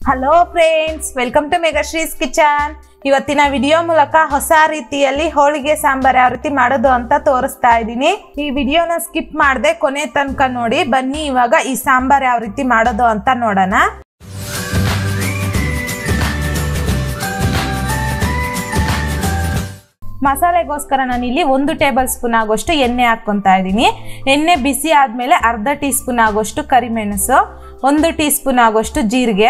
hello friends welcome to Megashree's kitchen ಇವತ್ತಿನ video ಮೂಲಕ ಹೊಸ ರೀತಿಯಲ್ಲಿ ಹೋಳಿಗೆ ಸಾಂಬಾರ್ ಯಾವ ರೀತಿ ಮಾಡೋದು ಅಂತ ತೋರಿಸ್ತಾ ಇದ್ದೀನಿ ಈ ವಿಡಿಯೋನ ಸ್ಕಿಪ್ ಮಾಡದೆ ಕೊನೆ ತನಕ ನೋಡಿ ಬನ್ನಿ ಇವಾಗ ಈ ಸಾಂಬಾರ್ ಯಾವ ರೀತಿ ಮಾಡೋದು ಅಂತ ನೋಡೋಣ ಮಸಾಲೆಗೋಸ್ಕರ ನಾನು ಇಲ್ಲಿ ಒಂದು ಟೇಬಲ್ ಸ್ಪೂನ್ ಆಗೋಷ್ಟು ಎಣ್ಣೆ ಹಾಕ್ಕೊತಾ ಇದ್ದೀನಿ ಎಣ್ಣೆ ಬಿಸಿ ಆದಮೇಲೆ ಅರ್ಧ ಟೀ ಸ್ಪೂನ್ ಆಗೋಷ್ಟು ಕರಿಮೆಣಸು ಒಂದು ಟೀ ಸ್ಪೂನ್ ಆಗೋಷ್ಟು ಜೀರಿಗೆ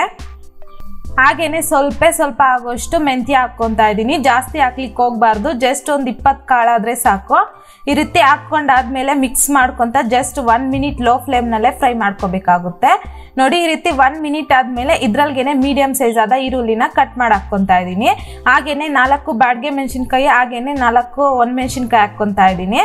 ಹಾಗೇನೆ ಸ್ವಲ್ಪ ಸ್ವಲ್ಪ ಆಗೋಷ್ಟು ಮೆಂತ್ಯ ಹಾಕ್ಕೊತಾ ಇದ್ದೀನಿ ಜಾಸ್ತಿ ಹಾಕ್ಲಿಕ್ಕೆ ಹೋಗ್ಬಾರ್ದು ಜಸ್ಟ್ ಒಂದು ಇಪ್ಪತ್ತು ಕಾಳಾದರೆ ಸಾಕು ಈ ರೀತಿ ಹಾಕ್ಕೊಂಡಾದ್ಮೇಲೆ ಮಿಕ್ಸ್ ಮಾಡ್ಕೊತ ಜಸ್ಟ್ ಒನ್ ಮಿನಿಟ್ ಲೋ ಫ್ಲೇಮ್ನಲ್ಲೇ ಫ್ರೈ ಮಾಡ್ಕೋಬೇಕಾಗುತ್ತೆ ನೋಡಿ ಈ ರೀತಿ ಒನ್ ಮಿನಿಟ್ ಆದಮೇಲೆ ಇದ್ರಲ್ಗೇನೆ ಮೀಡಿಯಮ್ ಸೈಜ್ ಆದ ಈರುಳ್ಳಿನ ಕಟ್ ಮಾಡಿ ಹಾಕ್ಕೊತಾ ಇದ್ದೀನಿ ಹಾಗೇನೆ ನಾಲ್ಕು ಬಾಡಿಗೆ ಮೆಣಸಿನ್ಕಾಯಿ ಹಾಗೇನೆ ನಾಲ್ಕು ಒಣಮೆಣಸಿನ್ಕಾಯಿ ಹಾಕ್ಕೊತಾ ಇದ್ದೀನಿ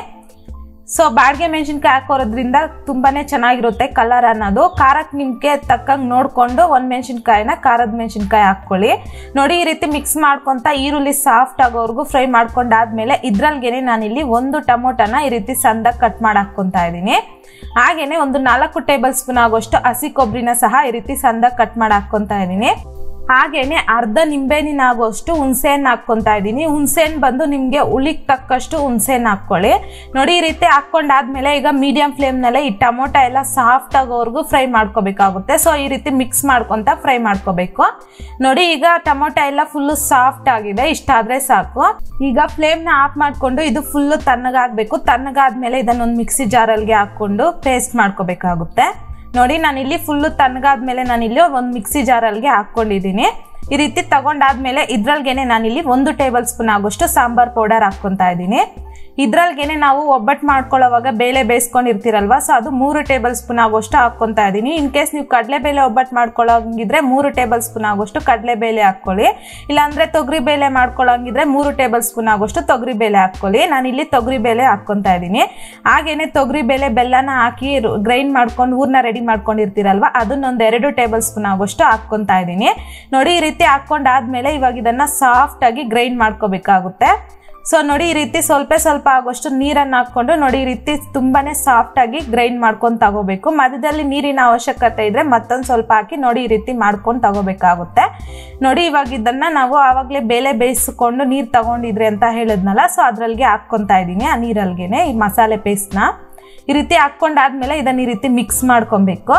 ಸೊ ಬಾಡಿಗೆ ಮೆಣಸಿನ್ಕಾಯಿ ಹಾಕೋರೋದ್ರಿಂದ ತುಂಬಾನೇ ಚೆನ್ನಾಗಿರುತ್ತೆ ಕಲರ್ ಅನ್ನೋದು ಖಾರಕ್ಕೆ ನಿಮಗೆ ತಕ್ಕಂಗೆ ನೋಡಿಕೊಂಡು ಒಂದು ಮೆಣಸಿನ್ಕಾಯಿನ ಖಾರದ ಮೆಣಸಿನ್ಕಾಯಿ ಹಾಕ್ಕೊಳ್ಳಿ ನೋಡಿ ಈ ರೀತಿ ಮಿಕ್ಸ್ ಮಾಡ್ಕೊತ ಈರುಳ್ಳಿ ಸಾಫ್ಟ್ ಆಗೋವರೆಗೂ ಫ್ರೈ ಮಾಡ್ಕೊಂಡಾದ್ಮೇಲೆ ಇದ್ರಲ್ಗೇನೆ ನಾನಿಲ್ಲಿ ಒಂದು ಟೊಮೊಟೊನ ಈ ರೀತಿ ಸಣ್ಣದಾಗಿ ಕಟ್ ಮಾಡಿ ಹಾಕ್ಕೊತಾ ಇದ್ದೀನಿ ಹಾಗೇನೆ ಒಂದು ನಾಲ್ಕು ಟೇಬಲ್ ಸ್ಪೂನ್ ಆಗೋಷ್ಟು ಹಸಿ ಕೊಬ್ಬರಿನ ಸಹ ಈ ರೀತಿ ಸಣ್ಣದಾಗಿ ಕಟ್ ಮಾಡಿ ಹಾಕ್ಕೊತಾ ಇದ್ದೀನಿ ಹಾಗೇನೆ ಅರ್ಧ ನಿಂಬೆಹಣ್ಣಿನ ಆಗೋಷ್ಟು ಹುಣಸೆಹಣ್ಣು ಹಾಕ್ಕೊತಾ ಇದ್ದೀನಿ ಹುಣಸೆಹಣ್ಣು ಬಂದು ನಿಮಗೆ ಉಳಿಗೆ ತಕ್ಕಷ್ಟು ಹುಣಸೆಹಣ್ಣು ಹಾಕ್ಕೊಳ್ಳಿ ನೋಡಿ ಈ ರೀತಿ ಹಾಕ್ಕೊಂಡಾದ್ಮೇಲೆ ಈಗ ಮೀಡಿಯಂ ಫ್ಲೇಮ್ನಲ್ಲೇ ಈ ಟೊಮೊಟೊ ಎಲ್ಲ ಸಾಫ್ಟ್ ಆಗೋವರೆಗೂ ಫ್ರೈ ಮಾಡ್ಕೋಬೇಕಾಗುತ್ತೆ ಸೊ ಈ ರೀತಿ ಮಿಕ್ಸ್ ಮಾಡ್ಕೊತ ಫ್ರೈ ಮಾಡ್ಕೋಬೇಕು ನೋಡಿ ಈಗ ಟೊಮೊಟೊ ಎಲ್ಲ ಫುಲ್ಲು ಸಾಫ್ಟ್ ಆಗಿದೆ ಇಷ್ಟಾದರೆ ಸಾಕು ಈಗ ಫ್ಲೇಮ್ನ ಆಫ್ ಮಾಡಿಕೊಂಡು ಇದು ಫುಲ್ಲು ತಣ್ಣಗಾಗಬೇಕು ತಣ್ಣಗಾದ್ಮೇಲೆ ಇದನ್ನೊಂದು ಮಿಕ್ಸಿ ಜಾರಲ್ಗೆ ಹಾಕ್ಕೊಂಡು ಪೇಸ್ಟ್ ಮಾಡ್ಕೋಬೇಕಾಗುತ್ತೆ ನೋಡಿ ನಾನಿಲ್ಲಿ ಫುಲ್ಲು ತಣ್ಣಗಾದ್ಮೇಲೆ ನಾನಿಲ್ಲಿ ಒಂದು ಮಿಕ್ಸಿ ಜಾರಲ್ಗೆ ಹಾಕ್ಕೊಂಡಿದ್ದೀನಿ ಈ ರೀತಿ ತಗೊಂಡಾದ್ಮೇಲೆ ಇದ್ರಲ್ಗೇನೆ ನಾನಿಲ್ಲಿ ಒಂದು ಟೇಬಲ್ ಸ್ಪೂನ್ ಆಗೋಷ್ಟು ಸಾಂಬಾರ್ ಪೌಡರ್ ಹಾಕ್ಕೊತಾ ಇದ್ದೀನಿ ಇದ್ರಲ್ಗೇನೆ ನಾವು ಒಬ್ಬಟ್ಟು ಮಾಡ್ಕೊಳ್ಳೋವಾಗ ಬೇಳೆ ಬೇಯಿಸ್ಕೊಂಡಿರ್ತೀರಲ್ವ ಸೊ ಅದು ಮೂರು ಟೇಬಲ್ ಸ್ಪೂನ್ ಆಗೋಷ್ಟು ಹಾಕ್ಕೊತಾ ಇದ್ದೀನಿ ಇನ್ ಕೇಸ್ ನೀವು ಕಡಲೆಬೇಳೆ ಒಬ್ಬಟ್ಟು ಮಾಡ್ಕೊಳ್ಳೋಂಗಿದ್ರೆ ಮೂರು ಟೇಬಲ್ ಸ್ಪೂನ್ ಆಗೋಷ್ಟು ಕಡಲೆಬೇಳೆ ಹಾಕ್ಕೊಳ್ಳಿ ಇಲ್ಲಾಂದರೆ ತೊಗರಿಬೇಳೆ ಮಾಡ್ಕೊಳ್ಳೋಂಗಿದ್ರೆ ಮೂರು ಟೇಬಲ್ ಸ್ಪೂನ್ ಆಗೋಷ್ಟು ತೊಗರಿಬೇಳೆ ಹಾಕ್ಕೊಳ್ಳಿ ನಾನಿಲ್ಲಿ ತೊಗರಿಬೇಳೆ ಹಾಕ್ಕೊತಾ ಇದ್ದೀನಿ ಹಾಗೇನೆ ತೊಗರಿಬೇಳೆ ಬೆಲ್ಲನ ಹಾಕಿ ಗ್ರೈಂಡ್ ಮಾಡ್ಕೊಂಡು ಊರ್ನ ರೆಡಿ ಮಾಡ್ಕೊಂಡಿರ್ತೀರಲ್ವ ಅದನ್ನೊಂದು ಎರಡು ಟೇಬಲ್ ಸ್ಪೂನ್ ಆಗೋಷ್ಟು ಹಾಕ್ಕೊತಾ ಇದ್ದೀನಿ ನೋಡಿ ಈ ರೀತಿ ಹಾಕ್ಕೊಂಡಾದ್ಮೇಲೆ ಇವಾಗ ಇದನ್ನು ಸಾಫ್ಟಾಗಿ ಗ್ರೈಂಡ್ ಮಾಡ್ಕೋಬೇಕಾಗುತ್ತೆ ಸೊ ನೋಡಿ ಈ ರೀತಿ ಸ್ವಲ್ಪ ಸ್ವಲ್ಪ ಆಗೋಷ್ಟು ನೀರನ್ನು ಹಾಕ್ಕೊಂಡು ನೋಡಿ ಈ ರೀತಿ ತುಂಬಾನೇ ಸಾಫ್ಟಾಗಿ ಗ್ರೈಂಡ್ ಮಾಡ್ಕೊಂಡು ತಗೋಬೇಕು ಮಧ್ಯದಲ್ಲಿ ನೀರಿನ ಅವಶ್ಯಕತೆ ಇದ್ರೆ ಮತ್ತೊಂದು ಸ್ವಲ್ಪ ಹಾಕಿ ನೋಡಿ ಈ ರೀತಿ ಮಾಡ್ಕೊಂಡು ತಗೋಬೇಕಾಗುತ್ತೆ ನೋಡಿ ಇವಾಗ ಇದನ್ನು ನಾವು ಆವಾಗಲೇ ಬೇಳೆ ಬೇಯಿಸ್ಕೊಂಡು ನೀರು ತಗೊಂಡಿದ್ರಿ ಅಂತ ಹೇಳಿದ್ನಲ್ಲ ಸೊ ಅದ್ರಲ್ಲಿಗೆ ಹಾಕ್ಕೊತಾ ಇದ್ದೀನಿ ಆ ನೀರಲ್ಗೆನೆ ಈ ಮಸಾಲೆ ಪೇಸ್ಟ್ನ ಈ ರೀತಿ ಹಾಕ್ಕೊಂಡಾದ್ಮೇಲೆ ಇದನ್ನು ಈ ರೀತಿ ಮಿಕ್ಸ್ ಮಾಡ್ಕೊಬೇಕು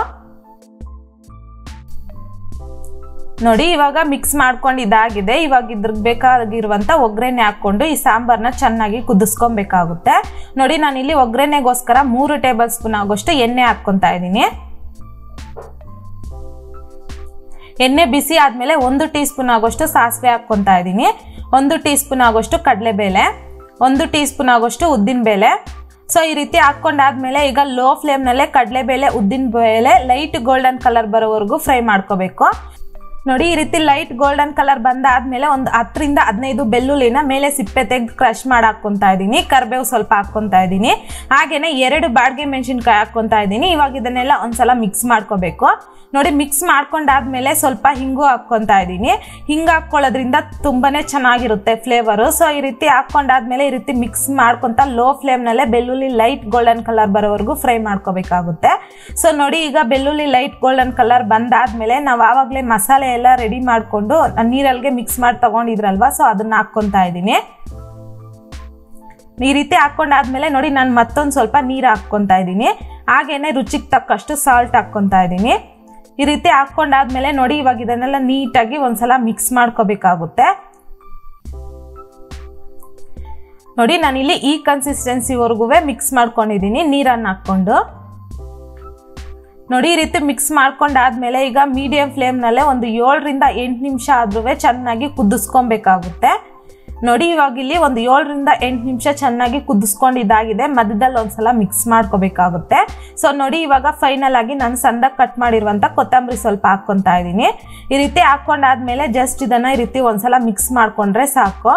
ನೋಡಿ ಇವಾಗ ಮಿಕ್ಸ್ ಮಾಡ್ಕೊಂಡು ಇದಾಗಿದೆ ಇವಾಗ ಇದ್ರಿಗೆ ಬೇಕಾಗಿರುವಂಥ ಒಗ್ಗರಣೆ ಹಾಕ್ಕೊಂಡು ಈ ಸಾಂಬಾರನ್ನ ಚೆನ್ನಾಗಿ ಕುದಿಸ್ಕೊಬೇಕಾಗುತ್ತೆ ನೋಡಿ ನಾನು ಇಲ್ಲಿ ಒಗ್ಗರಣೆಗೋಸ್ಕರ ಮೂರು ಟೇಬಲ್ ಸ್ಪೂನ್ ಆಗೋಷ್ಟು ಎಣ್ಣೆ ಹಾಕ್ಕೊತಾ ಇದ್ದೀನಿ ಎಣ್ಣೆ ಬಿಸಿ ಆದಮೇಲೆ ಒಂದು ಟೀ ಸ್ಪೂನ್ ಆಗೋಷ್ಟು ಸಾಸಿವೆ ಹಾಕ್ಕೊತಾ ಇದ್ದೀನಿ ಒಂದು ಟೀ ಸ್ಪೂನ್ ಆಗೋಷ್ಟು ಕಡಲೆಬೇಳೆ ಒಂದು ಟೀ ಸ್ಪೂನ್ ಆಗೋಷ್ಟು ಉದ್ದಿನಬೇಳೆ ಸೊ ಈ ರೀತಿ ಹಾಕ್ಕೊಂಡಾದ್ಮೇಲೆ ಈಗ ಲೋ ಫ್ಲೇಮ್ನಲ್ಲೇ ಕಡಲೆಬೇಳೆ ಉದ್ದಿನ ಬೇಳೆ ಲೈಟ್ ಗೋಲ್ಡನ್ ಕಲರ್ ಬರೋವರೆಗೂ ಫ್ರೈ ಮಾಡ್ಕೋಬೇಕು ನೋಡಿ ಈ ರೀತಿ ಲೈಟ್ ಗೋಲ್ಡನ್ ಕಲರ್ ಬಂದಾದ್ಮೇಲೆ ಒಂದು ಹತ್ತರಿಂದ ಹದಿನೈದು ಬೆಳ್ಳುಳ್ಳಿನ ಮೇಲೆ ಸಿಪ್ಪೆ ತೆಗೆದು ಕ್ರಶ್ ಮಾಡಿ ಹಾಕ್ಕೊತಾ ಇದ್ದೀನಿ ಕರ್ಬೇವು ಸ್ವಲ್ಪ ಹಾಕ್ಕೊತಾ ಇದ್ದೀನಿ ಹಾಗೇನೆ ಎರಡು ಬಾಡಿಗೆ ಮೆಣಸಿನ್ಕಾಯಿ ಹಾಕ್ಕೊತಾ ಇದ್ದೀನಿ ಇವಾಗ ಇದನ್ನೆಲ್ಲ ಒಂದ್ಸಲ ಮಿಕ್ಸ್ ಮಾಡ್ಕೋಬೇಕು ನೋಡಿ ಮಿಕ್ಸ್ ಮಾಡ್ಕೊಂಡಾದ್ಮೇಲೆ ಸ್ವಲ್ಪ ಹಿಂಗು ಹಾಕ್ಕೊತಾ ಇದ್ದೀನಿ ಹಿಂಗೆ ಹಾಕ್ಕೊಳ್ಳೋದ್ರಿಂದ ತುಂಬಾನೇ ಚೆನ್ನಾಗಿರುತ್ತೆ ಫ್ಲೇವರು ಸೊ ಈ ರೀತಿ ಹಾಕ್ಕೊಂಡಾದ್ಮೇಲೆ ಈ ರೀತಿ ಮಿಕ್ಸ್ ಮಾಡ್ಕೊತ ಲೋ ಫ್ಲೇಮ್ನಲ್ಲೇ ಬೆಳ್ಳುಳ್ಳಿ ಲೈಟ್ ಗೋಲ್ಡನ್ ಕಲರ್ ಬರೋವರೆಗೂ ಫ್ರೈ ಮಾಡ್ಕೋಬೇಕಾಗುತ್ತೆ ಸೊ ನೋಡಿ ಈಗ ಬೆಳ್ಳುಳ್ಳಿ ಲೈಟ್ ಗೋಲ್ಡನ್ ಕಲರ್ ಬಂದಾದ್ಮೇಲೆ ನಾವು ಆವಾಗಲೇ ಮಸಾಲೆ ಎಲ್ಲ ರೆಡಿ ಮಾಡಿಕೊಂಡು ನೀರಲ್ಗೆ ಮಿಕ್ಸ್ ಮಾಡಿ ತಗೊಂಡಿದ್ರಲ್ವಾ ಸೊ ಅದನ್ನ ಹಾಕ್ಕೊತಾ ಇದ್ದೀನಿ ಈ ರೀತಿ ಹಾಕ್ಕೊಂಡಾದ್ಮೇಲೆ ನೋಡಿ ನಾನು ಮತ್ತೊಂದು ಸ್ವಲ್ಪ ನೀರು ಹಾಕ್ಕೊತಾ ಇದ್ದೀನಿ ಹಾಗೇನೆ ರುಚಿಗೆ ತಕ್ಕಷ್ಟು ಸಾಲ್ಟ್ ಹಾಕ್ಕೊತಾ ಇದ್ದೀನಿ ಈ ರೀತಿ ಹಾಕ್ಕೊಂಡಾದ್ಮೇಲೆ ನೋಡಿ ಇವಾಗ ಇದನ್ನೆಲ್ಲ ನೀಟಾಗಿ ಒಂದ್ಸಲ ಮಿಕ್ಸ್ ಮಾಡ್ಕೋಬೇಕಾಗುತ್ತೆ ನೋಡಿ ನಾನಿಲ್ಲಿ ಈ ಕನ್ಸಿಸ್ಟೆನ್ಸಿವರೆಗೂ ಮಿಕ್ಸ್ ಮಾಡ್ಕೊಂಡಿದ್ದೀನಿ ನೀರನ್ನು ಹಾಕ್ಕೊಂಡು ನೋಡಿ ಈ ರೀತಿ ಮಿಕ್ಸ್ ಮಾಡ್ಕೊಂಡಾದ್ಮೇಲೆ ಈಗ ಮೀಡಿಯಂ ಫ್ಲೇಮ್ನಲ್ಲೇ ಒಂದು ಏಳರಿಂದ ಎಂಟು ನಿಮಿಷ ಆದ್ರೂ ಚೆನ್ನಾಗಿ ಕುದಿಸ್ಕೊಬೇಕಾಗುತ್ತೆ ನೋಡಿ ಇವಾಗ ಇಲ್ಲಿ ಒಂದು ಏಳರಿಂದ ಎಂಟು ನಿಮಿಷ ಚೆನ್ನಾಗಿ ಕುದಿಸ್ಕೊಂಡು ಇದಾಗಿದೆ ಮಧ್ಯದಲ್ಲಿ ಒಂದ್ಸಲ ಮಿಕ್ಸ್ ಮಾಡ್ಕೋಬೇಕಾಗುತ್ತೆ ಸೊ ನೋಡಿ ಇವಾಗ ಫೈನಲ್ ಆಗಿ ನಾನು ಸಣ್ಣದಾಗಿ ಕಟ್ ಮಾಡಿರುವಂಥ ಕೊತ್ತಂಬರಿ ಸ್ವಲ್ಪ ಹಾಕ್ಕೊತಾ ಇದ್ದೀನಿ ಈ ರೀತಿ ಹಾಕ್ಕೊಂಡಾದ್ಮೇಲೆ ಜಸ್ಟ್ ಇದನ್ನು ಈ ರೀತಿ ಒಂದ್ಸಲ ಮಿಕ್ಸ್ ಮಾಡ್ಕೊಂಡ್ರೆ ಸಾಕು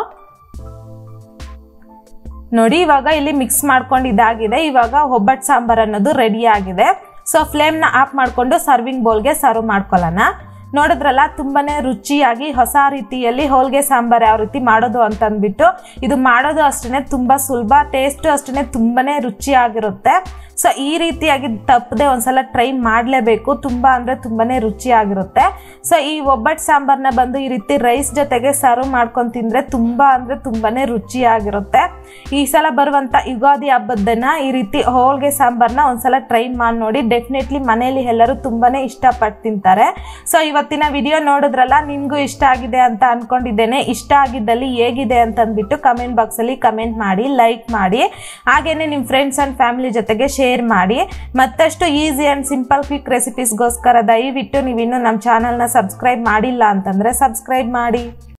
ನೋಡಿ ಇವಾಗ ಇಲ್ಲಿ ಮಿಕ್ಸ್ ಮಾಡ್ಕೊಂಡು ಇದಾಗಿದೆ ಇವಾಗ ಒಬ್ಬಟ್ಟು ಸಾಂಬಾರ್ ಅನ್ನೋದು ರೆಡಿ ಆಗಿದೆ ಸೊ ಫ್ಲೇಮ್ನ ಆಫ್ ಮಾಡಿಕೊಂಡು ಸರ್ವಿಂಗ್ ಬೌಲ್ಗೆ ಸರ್ವ್ ಮಾಡ್ಕೊಳ್ಳೋಣ ನೋಡಿದ್ರಲ್ಲ ತುಂಬಾನೇ ರುಚಿಯಾಗಿ ಹೊಸ ರೀತಿಯಲ್ಲಿ ಹೋಳಿಗೆ ಸಾಂಬಾರ್ ಯಾವ ರೀತಿ ಮಾಡೋದು ಅಂತಂದ್ಬಿಟ್ಟು ಇದು ಮಾಡೋದು ಅಷ್ಟೇ ತುಂಬ ಸುಲಭ ಟೇಸ್ಟು ಅಷ್ಟೇ ತುಂಬಾನೇ ರುಚಿಯಾಗಿರುತ್ತೆ ಸೊ ಈ ರೀತಿಯಾಗಿ ತಪ್ಪದೆ ಒಂದ್ಸಲ ಟ್ರೈ ಮಾಡಲೇಬೇಕು ತುಂಬ ಅಂದರೆ ತುಂಬಾ ರುಚಿಯಾಗಿರುತ್ತೆ ಸೊ ಈ ಒಬ್ಬಟ್ಟು ಸಾಂಬಾರನ್ನ ಬಂದು ಈ ರೀತಿ ರೈಸ್ ಜೊತೆಗೆ ಸರ್ವ್ ಮಾಡ್ಕೊಂಡು ತಿಂದರೆ ತುಂಬ ಅಂದರೆ ತುಂಬಾ ರುಚಿಯಾಗಿರುತ್ತೆ ಈ ಸಲ ಬರುವಂಥ ಯುಗಾದಿ ಹಬ್ಬದ ದಿನ ಈ ರೀತಿ ಹೋಳಿಗೆ ಸಾಂಬಾರನ್ನ ಒಂದ್ಸಲ ಟ್ರೈ ಮಾಡಿ ನೋಡಿ ಡೆಫಿನೆಟ್ಲಿ ಮನೆಯಲ್ಲಿ ಎಲ್ಲರೂ ತುಂಬಾ ಇಷ್ಟಪಟ್ಟು ತಿಂತಾರೆ ಸೊ ಇವತ್ತಿನ ವಿಡಿಯೋ ನೋಡಿದ್ರಲ್ಲ ನಿಮಗೂ ಇಷ್ಟ ಆಗಿದೆ ಅಂತ ಅನ್ಕೊಂಡಿದ್ದೇನೆ ಇಷ್ಟ ಆಗಿದ್ದಲ್ಲಿ ಹೇಗಿದೆ ಅಂತ ಅಂದ್ಬಿಟ್ಟು ಕಮೆಂಟ್ ಬಾಕ್ಸಲ್ಲಿ ಕಮೆಂಟ್ ಮಾಡಿ ಲೈಕ್ ಮಾಡಿ ಹಾಗೇನೆ ನಿಮ್ಮ ಫ್ರೆಂಡ್ಸ್ ಆ್ಯಂಡ್ ಫ್ಯಾಮಿಲಿ ಜೊತೆಗೆ ಶೇರ್ ಮಾಡಿ ಮತ್ತಷ್ಟು ಈಸಿ ಆ್ಯಂಡ್ ಸಿಂಪಲ್ ಕ್ವಿಕ್ ರೆಸಿಪೀಸ್ಗೋಸ್ಕರ ದಯವಿಟ್ಟು ನೀವಿನ್ನೂ ನಮ್ಮ ಚಾನಲ್ನ ಸಬ್ಸ್ಕ್ರೈಬ್ ಮಾಡಿಲ್ಲ ಅಂತಂದರೆ ಸಬ್ಸ್ಕ್ರೈಬ್ ಮಾಡಿ